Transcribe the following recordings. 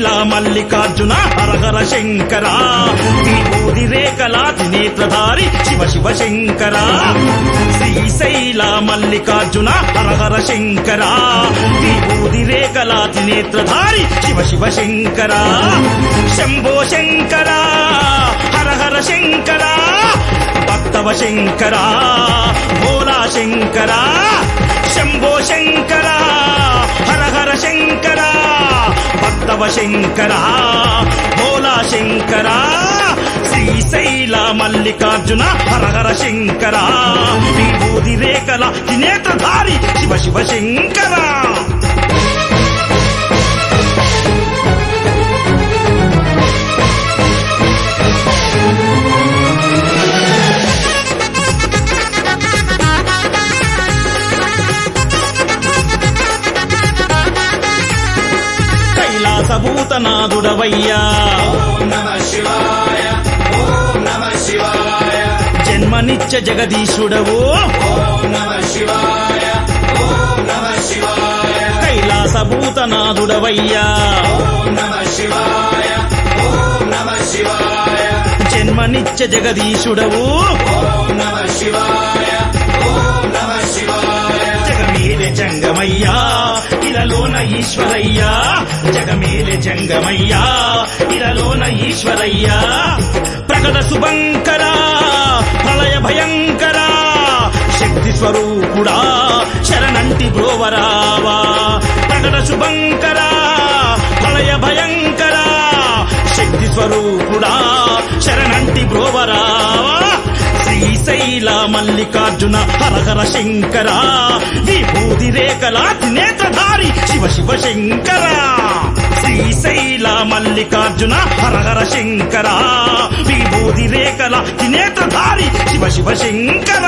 శ్రీశైల మల్లికార్జున హరహర శంకర విభూది రేఖల త్రినేత్రధారి శివ శివ శంకర శ్రీశైల మల్లికార్జున హరహర శంకర విభూది రేఖల త్రినేత్రధారి శివ శివ శంకర శంభో శంకర హర హర శంకర భక్తవ శంకర భోలా శంకర శంభో శంకర హర హర శంకర భక్తవ శంకర భోలా శంకర శ్రీశైల మల్లికార్జున హర హర శంకర విభూది రేఖల త్రినేత్రధారి శివ శివ శంకర కైలాసభూతనాథుడవయ్యా నమ శివాయ ఓం నమ శివాయ జన్మనిత్య జగదీశుడవు ఓం నమ శివాయ ఓం నమ శివాయ కైలాసభూతనాథుడవయ్యా ఓం నమ శివాయ ఓం నమ శివాయ జన్మనిత్య జగదీశుడవు ఓం నమ శివాయ ఓం నమ శివాయ జగమేలె జంగమయ్యా ఇలలోన ఈశ్వరయ్యా జగమేలె జంగమయ్యా ఇలలోన ఈశ్వరయ్యా ప్రకట శుభంకర ప్రళయ భయంకర శక్తి స్వరూపుడా శరణంటి బ్రోవరావా ప్రకట శుభంకర ప్రళయ భయంకర శక్తి స్వరూపుడా శరణంటి బ్రోవరావా శ్రీశైల మల్లికార్జున హరహర శంకర విభూది రేఖల త్రినేత్రధారి శివ శివ శంకర శ్రీశైల మల్లికార్జున హరహర శంకర విభూది రేఖల త్రినేత్రధారి శివ శివ శంకర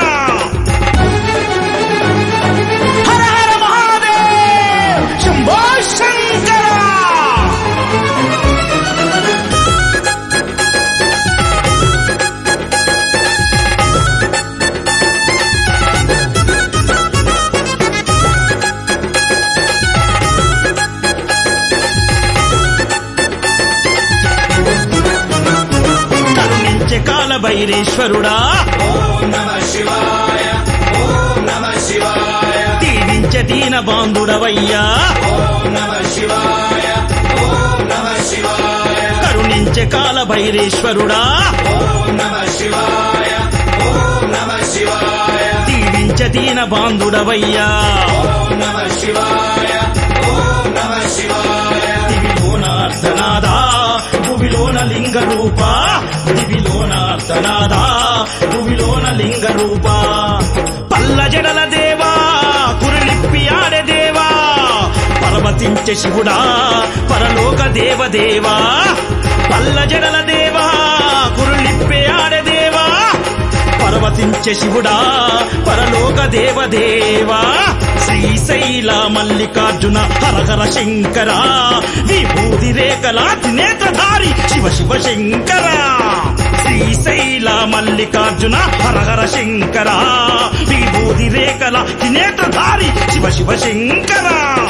హర హర మహాదేవ్ శంభో శంకర కరుణించే కాల భైరేశ్వరుడా ఓం నమ శివాయ ఓం నమ శివాయ దీవించే దీన బాంధుడవయ్యా ఓం నమ శివాయ ఓం నమ శివాయ కరుణించే కాల భైరేశ్వరుడా ఓం నమ శివాయ ఓం నమ శివాయ దీవించ దీన బాంధుడవయ్యా ఓం నమ శివాయ ఓం నమ శివాయ దివిలోన అర్ధనాదా భువిలోన లింగ రూప దివిలోన అర్ధనాదా భువిలోన లింగ రూప పల్ల జడల దేవా కురులిప్పి ఆడే దేవా పర్వతించే శివుడా పరలోక దేవదేవా పల్ల జడల దేవా కురులిప్పే ఆడే దేవా పర్వతించే శివుడా పరలోక దేవదేవా శ్రీశైల మల్లికార్జున హరహర శంకర విభూది రేఖల త్రినేత్రధారి శివ శివ శంకర శ్రీశైల మల్లికార్జున హరహర శంకర విభూది రేఖల త్రినేత్రధారి శివ శివ శంకర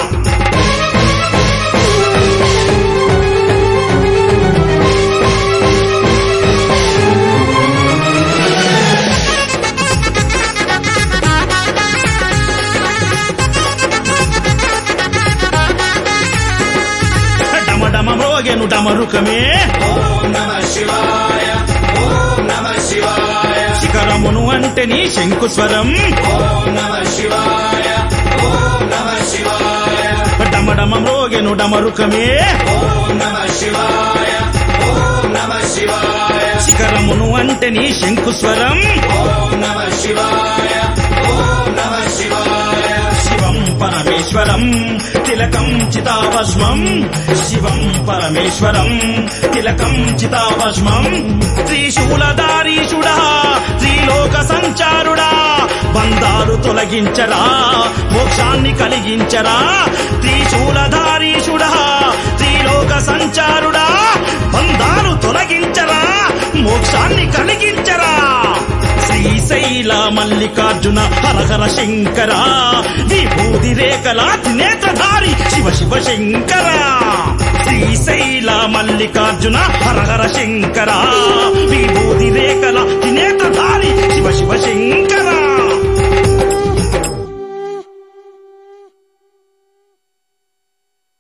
డమడమ మ్రోగెను డమరుకమే ఓం నమ శివాయ ఓం నమ శివాయ శిఖరమును అంటే నీ శంకుస్వరం ఓం నమ శివాయ ఓం నమ శివాయ డమడమ మ్రోగెను డమరుకమే ఓం నమ శివాయ ఓం నమ శివాయ శిఖరమును అంటే నీ శంకుస్వరం ఓం నమ శివాయ ఓం నమ శివాయ శివం పరమేశ్వరం తిలకం చితాభస్మం శివం పరమేశ్వరం తిలకం చితాభస్మం త్రిశూలధారీషుడా త్రిలోక సంచారుడా బంధాలు తొలగించరా మోక్షాన్ని కలిగించరా త్రిశూలధారీషుడా త్రిలోక సంచారుడా బంధాలు తొలగించరా మోక్షాన్ని కలిగించరా శ్రీశైల మల్లికార్జున హరహర శంకర విభూది రేఖల త్రినేత్రధారి శివ శివ శంకర శ్రీశైల మల్లికార్జున హరహర శంకర విభూతి రేఖల త్రినేత్రధారి శివ శివ శంకర